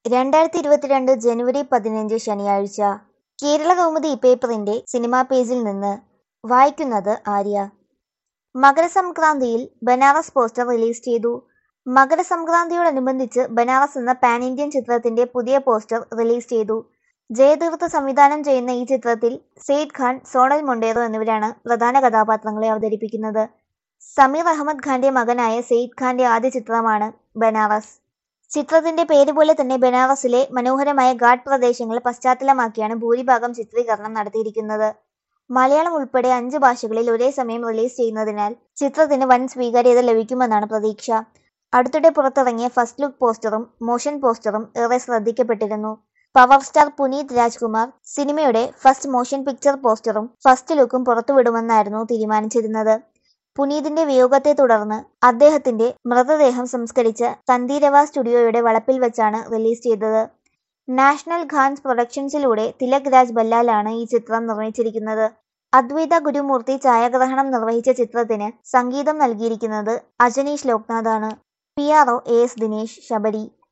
രണ്ടായിരത്തി ഇരുപത്തിരണ്ട് ജനുവരി പതിനഞ്ച് ശനിയാഴ്ച കേരളകൗമുദി പേപ്പറിന്റെ സിനിമാ പേജിൽ നിന്ന് വായിക്കുന്നത് ആര്യ മകരസംക്രാന്തിയിൽ ബനാറസ് പോസ്റ്റർ റിലീസ് ചെയ്തു മകരസംക്രാന്തിയോടനുബന്ധിച്ച് ബനാറസ് എന്ന പാൻ ഇന്ത്യൻ ചിത്രത്തിന്റെ പുതിയ പോസ്റ്റർ റിലീസ് ചെയ്തു ജയതീർത്ത് സംവിധാനം ചെയ്യുന്ന ഈ ചിത്രത്തിൽ സെയ്ദ് ഖാൻ സോണൽ മൊണ്ടേറോ എന്നിവരാണ് പ്രധാന കഥാപാത്രങ്ങളെ അവതരിപ്പിക്കുന്നത് സമീർ അഹമ്മദ് ഖാന്റെ മകനായ സെയ്ദ് ഖാന്റെ ആദ്യ ചിത്രമാണ് ബനാറസ് ചിത്രത്തിന്റെ പേര് പോലെ തന്നെ ബനാറസിലെ മനോഹരമായ ഘാട്ട് പ്രദേശങ്ങൾ പശ്ചാത്തലമാക്കിയാണ് ഭൂരിഭാഗം ചിത്രീകരണം നടത്തിയിരിക്കുന്നത് മലയാളം ഉൾപ്പെടെ അഞ്ച് ഭാഷകളിൽ ഒരേ സമയം റിലീസ് ചെയ്യുന്നതിനാൽ ചിത്രത്തിന് വൻ സ്വീകാര്യത ലഭിക്കുമെന്നാണ് പ്രതീക്ഷ അടുത്തിടെ പുറത്തിറങ്ങിയ ഫസ്റ്റ് ലുക്ക് പോസ്റ്ററും മോഷൻ പോസ്റ്ററും ഏറെ ശ്രദ്ധിക്കപ്പെട്ടിരുന്നു പവർ സ്റ്റാർ പുനീത് രാജ്കുമാർ സിനിമയുടെ ഫസ്റ്റ് മോഷൻ പിക്ചർ പോസ്റ്ററും ഫസ്റ്റ് ലുക്കും പുറത്തുവിടുമെന്നായിരുന്നു തീരുമാനിച്ചിരുന്നത് പുനീതിന്റെ വിയോഗത്തെ തുടർന്ന് അദ്ദേഹത്തിന്റെ മൃതദേഹം സംസ്കരിച്ച തന്തീരവ സ്റ്റുഡിയോയുടെ വളപ്പിൽ വെച്ചാണ് റിലീസ് ചെയ്തത് നാഷണൽ ഖാൻസ് പ്രൊഡക്ഷൻസിലൂടെ തിലക് രാജ് ബല്ലാലാണ് ഈ ചിത്രം നിർമ്മിച്ചിരിക്കുന്നത് അദ്വൈത ഗുരുമൂർത്തി ഛായാഗ്രഹണം നിർവഹിച്ച ചിത്രത്തിന് സംഗീതം നൽകിയിരിക്കുന്നത് അജനീഷ് ലോക്നാഥാണ് P R O A S Dinesh Sabari